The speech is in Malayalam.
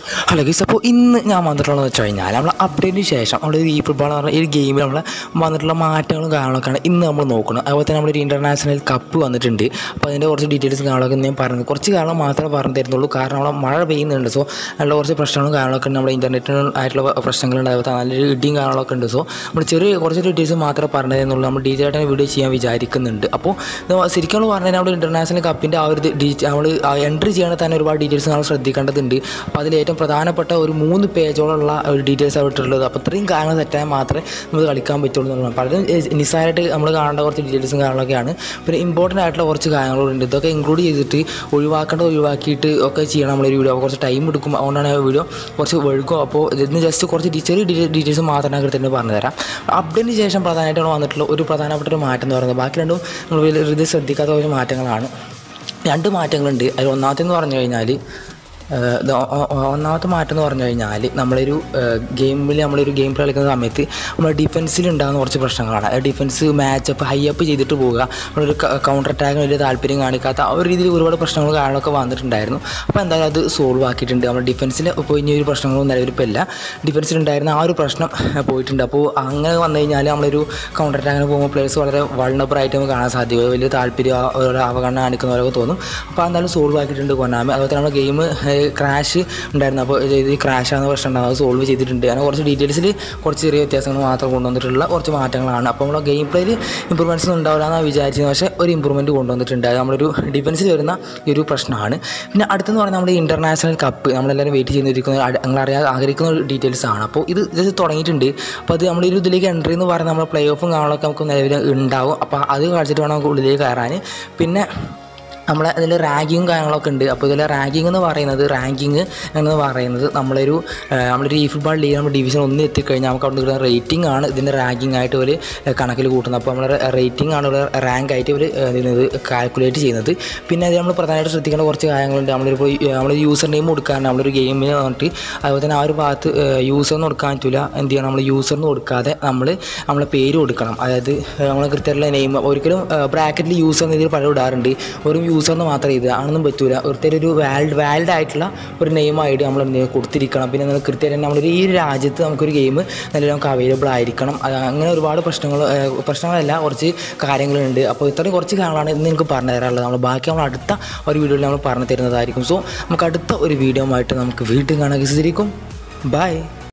ഹലോ ഗീസ് അപ്പോൾ ഇന്ന് ഞാൻ വന്നിട്ടുള്ളതെന്ന് വെച്ച് കഴിഞ്ഞാൽ നമ്മൾ അപ്ഡേറ്റിന് ശേഷം നമ്മുടെ ഈ ഫുട്ബോൾ എന്ന് പറഞ്ഞ ഈ ഒരു ഗെയിമിൽ നമ്മൾ വന്നിട്ടുള്ള മാറ്റങ്ങളും കാര്യങ്ങളൊക്കെയാണ് ഇന്ന് നമ്മൾ നോക്കുന്നത് അതുപോലെ തന്നെ നമ്മളൊരു ഇൻ്റർനാഷണൽ കപ്പ് വന്നിട്ടുണ്ട് അപ്പോൾ അതിൻ്റെ കുറച്ച് ഡീറ്റെയിൽസ് കാര്യങ്ങളൊക്കെ ഞാൻ പറഞ്ഞു കുറച്ച് കാര്യങ്ങൾ മാത്രമേ പറഞ്ഞു തരുന്നുള്ളൂ കാരണം അവിടെ മഴ പെയ്യുന്നുണ്ട് സോ അതിലുള്ള കുറച്ച് പ്രശ്നങ്ങളും കാര്യങ്ങളൊക്കെ ഉണ്ട് നമ്മുടെ ഇൻ്റർനെറ്റിന് ആയിട്ടുള്ള പ്രശ്നങ്ങളുണ്ട് അതുപോലെ നല്ലൊരു ഇടിയും കാര്യങ്ങളൊക്കെ ഉണ്ട് സോ നമ്മൾ ചെറിയ കുറച്ച് ഡീറ്റെയിൽസ് മാത്രമേ പറഞ്ഞു തരുന്നുള്ളൂ നമ്മൾ ഡീറ്റെയിൽ ആയിട്ട് വീഡിയോ ചെയ്യാൻ വിചാരിക്കുന്നുണ്ട് അപ്പോൾ ഇത് ശരിക്കും നമ്മൾ പറഞ്ഞു നമ്മുടെ ഇൻ്റർനാഷണൽ കപ്പിൻ്റെ ആ ഒരു നമ്മൾ എൻട്രി ചെയ്യണമെങ്കിൽ തന്നെ ഒരുപാട് ഡീറ്റെയിൽസ് നമ്മൾ ശ്രദ്ധിക്കേണ്ടതുണ്ട് അപ്പോൾ അതിൽ ഏറ്റവും പ്രധാനപ്പെട്ട ഒരു മൂന്ന് പേജോളമുള്ള ഒരു ഡീറ്റെയിൽസ് ആയിട്ടുള്ളത് അപ്പോൾ ഇത്രയും കാര്യങ്ങൾ തെറ്റാൻ മാത്രമേ നമുക്ക് കളിക്കാൻ പറ്റുള്ളൂ എന്നുള്ളതാണ് പലരും ഏ, നിസ്സാരമായിട്ട് നമ്മൾ കാണേണ്ട കുറച്ച് ഡീറ്റെയിൽസും കാര്യങ്ങളൊക്കെയാണ് പിന്നെ ഇമ്പോർട്ടൻ്റ് ആയിട്ടുള്ള കുറച്ച് കാര്യങ്ങളുണ്ട് ഇതൊക്കെ ഇൻക്ലൂഡ് ചെയ്തിട്ട് ഒഴിവാക്കേണ്ടത് ഒഴിവാക്കിയിട്ട് ഒക്കെ ചെയ്യണം നമ്മളൊരു വീഡിയോ അപ്പോൾ കുറച്ച് ടൈം എടുക്കും അതുകൊണ്ടാണ് ആ വീഡിയോ കുറച്ച് വഴുക്കും അപ്പോൾ ഇതിന് ജസ്റ്റ് കുറച്ച് ഡി- ചെറിയ ഡീറ്റെയിൽസ് മാത്രം ഞാൻ കൃത്യമായിട്ട് പറഞ്ഞു തരാം അപ്ഡേറ്റിന് ശേഷം പ്രധാനമായിട്ട് വന്നിട്ടുള്ള ഒരു പ്രധാനപ്പെട്ട ഒരു മാറ്റം എന്ന് പറയുന്നത് ബാക്കി രണ്ടും നമ്മൾ വലിയ ഇത് ശ്രദ്ധിക്കാത്ത ഒരു മാറ്റങ്ങളാണ് രണ്ട് മാറ്റങ്ങളുണ്ട് അതിൽ ഒന്നാമത്തെന്ന് പറഞ്ഞു കഴിഞ്ഞാൽ ഏഹ് ഇത് ഒ- ഒ- ഒന്നാമത്തെ മാറ്റം എന്ന് പറഞ്ഞു കഴിഞ്ഞാൽ നമ്മളൊരു ഗെയിമിൽ നമ്മളൊരു ഗെയിം കളിക്കുന്ന സമയത്ത് നമ്മൾ ഡിഫൻസിൽ ഉണ്ടാകുന്ന കുറച്ച് പ്രശ്നങ്ങളാണ് ആ ഡിഫൻസ് മാച്ചപ്പ് ഹൈ അപ്പ് ചെയ്തിട്ട് പോവുക നമ്മളൊരു കൗണ്ടർ അറ്റാക്കിന് വലിയ താല്പര്യം കാണിക്കാത്ത ആ ഒരു രീതിയിൽ ഒരുപാട് പ്രശ്നങ്ങൾ കാര്യങ്ങളൊക്കെ വന്നിട്ടുണ്ടായിരുന്നു അപ്പോൾ എന്തായാലും അത് സോൾവ് ആക്കിയിട്ടുണ്ട് നമ്മുടെ ഡിഫൻസിൽ ഇപ്പോൾ ഇനി ഒരു പ്രശ്നങ്ങളും നിലവിലിപ്പോൾ ഇല്ല ഡിഫൻസിൽ ഉണ്ടായിരുന്ന ആ ഒരു പ്രശ്നം ഏഹ് പോയിട്ടുണ്ട് അപ്പോൾ അങ്ങനെ വന്നു കഴിഞ്ഞാൽ നമ്മളൊരു കൗണ്ടർ അറ്റാക്കിന് പോകുമ്പോൾ പ്ലേയേഴ്സ് വളരെ വൾണബിൾ ആയിട്ട് നമുക്ക് കാണാൻ സാധിക്കും വലിയ താല്പര്യം ആ ഒരു അവഗണന കാണിക്കുന്ന പോലെയൊക്കെ തോന്നും അപ്പോൾ എന്തായാലും സോൾവ് ആക്കിയിട്ടുണ്ട് കൊനാമി അതുപോലെ തന്നെ നമ്മുടെ ഗെയിം ക്രാഷ് ഉണ്ടായിരുന്നു അപ്പോൾ ഇത് ക്രാഷ് ആകുന്ന പ്രശ്നം ഉണ്ടാകും അത് സോൾവ് ചെയ്തിട്ടുണ്ട് അങ്ങനെ കുറച്ച് ഡീറ്റെയിൽസിൽ കുറച്ച് ചെറിയ വ്യത്യാസങ്ങൾ മാത്രം കൊണ്ടുവന്നിട്ടുള്ള കുറച്ച് മാറ്റങ്ങളാണ് അപ്പോൾ നമ്മുടെ ഗെയിം പ്ലേയിൽ ഇമ്പ്രൂവ്മെൻറ്റ്സ് ഒന്നും ഉണ്ടാവില്ല എന്നാണ് വിചാരിച്ചത് പക്ഷേ ഒരു ഇമ്പ്രൂവ്മെൻറ്റ് കൊണ്ടുവന്നിട്ടുണ്ട് അത് നമ്മളൊരു ഡിഫൻസിൽ വരുന്ന ഈ ഒരു പ്രശ്നമാണ് പിന്നെ അടുത്തെന്ന് പറഞ്ഞാൽ നമ്മുടെ ഇൻ്റർനാഷണൽ കപ്പ് നമ്മളെല്ലാവരും വെയിറ്റ് ചെയ്തിരിക്കുന്ന നിങ്ങൾ അറിയാൻ ആഗ്രഹിക്കുന്ന ഒരു ഡീറ്റെയിൽസ് ആണ് അപ്പോൾ ഇത് ജസ്റ്റ് തുടങ്ങിയിട്ടുണ്ട് അപ്പോൾ അത് നമ്മൾ ഒരു ഇതിലേക്ക് എൻട്രി എന്ന് പറയുന്നത് നമ്മുടെ പ്ലേ ഓഫും കാണാനൊക്കെ നമുക്ക് നിലവിൽ ഉണ്ടാവും അപ്പോൾ അത് കളിച്ചിട്ട് വേണം നമുക്ക് ഉള്ളിലേക്ക് കയറാൻ പിന്നെ നമ്മളെ ഇതിൽ റാങ്കിങ് കാര്യങ്ങളൊക്കെ ഉണ്ട് അപ്പോൾ ഇതിൽ റാങ്കിങ് എന്ന് പറയുന്നത് റാങ്കിങ് എന്ന് പറയുന്നത് നമ്മളൊരു ആ, നമ്മളൊരു ഈ ഫുട്ബോൾ ലീഗ് നമ്മൾ ഡിവിഷൻ ഒന്ന് എത്തിക്കഴിഞ്ഞാൽ നമുക്ക് അവിടെ കിട്ടുന്ന റേറ്റിംഗ് ആണ് ഇതിൻ്റെ റാങ്കിങ് ആയിട്ട് ഒരു കണക്കിൽ കൂട്ടുന്നത് അപ്പോൾ നമ്മുടെ റേറ്റിംഗ് ആണ് ഒരു റാങ്ക് ആയിട്ട് ഇവർ ഇത് കാൽക്കുലേറ്റ് ചെയ്യുന്നത് പിന്നെ അത് നമ്മൾ പ്രധാനമായിട്ട് ശ്രദ്ധിക്കേണ്ട കുറച്ച് കാര്യങ്ങളുണ്ട് നമ്മളിപ്പോൾ നമ്മൾ യൂസർ നെയിം കൊടുക്കാറുണ്ട് നമ്മളൊരു ഗെയിമിന് വന്നിട്ട് അതുപോലെ തന്നെ ആ ഒരു ഭാഗത്ത് യൂസറിന് കൊടുക്കാൻ പറ്റില്ല എന്ത് ചെയ്യണം നമ്മൾ യൂസറിന് കൊടുക്കാതെ നമ്മൾ നമ്മളെ പേര് കൊടുക്കണം അതായത് നമ്മൾ കൃത്യമായിട്ടുള്ള നെയിം ഒരിക്കലും ബ്രാക്കറ്റിൽ യൂസർ എന്ന രീതിയിൽ പലരും ഇടാറുണ്ട് ഒരു യൂസറിന് മാത്രമേ ഇത് ആണെന്നും പറ്റൂല ഒരുത്തരം ഒരു വാലിഡ് വാലിഡ് ആയിട്ടുള്ള ഒരു നെയിം ആയിട്ട് നമ്മൾ എന്ത് ചെയ്യും കൊടുത്തിരിക്കണം പിന്നെ നമ്മൾ കൃത്യമായിട്ട് നമ്മളൊരു ഈ ഒരു രാജ്യത്ത് നമുക്കൊരു ഗെയിം നല്ല നമുക്ക് അവൈലബിൾ ആയിരിക്കണം അത് അങ്ങനെ ഒരുപാട് പ്രശ്നങ്ങൾ ഏഹ് പ്രശ്നങ്ങളല്ല കുറച്ച് കാര്യങ്ങളുണ്ട് അപ്പോൾ ഇത്രയും കുറച്ച് കാര്യങ്ങളാണ് ഇന്ന് എനിക്ക് പറഞ്ഞു തരാനുള്ളത് നമ്മൾ ബാക്കി നമ്മൾ അടുത്ത ഒരു വീഡിയോയിൽ നമ്മൾ പറഞ്ഞു തരുന്നതായിരിക്കും സോ നമുക്ക് അടുത്ത ഒരു വീഡിയോ ആയിട്ട് നമുക്ക് വീണ്ടും കാണാൻ സാധിക്കും ബൈ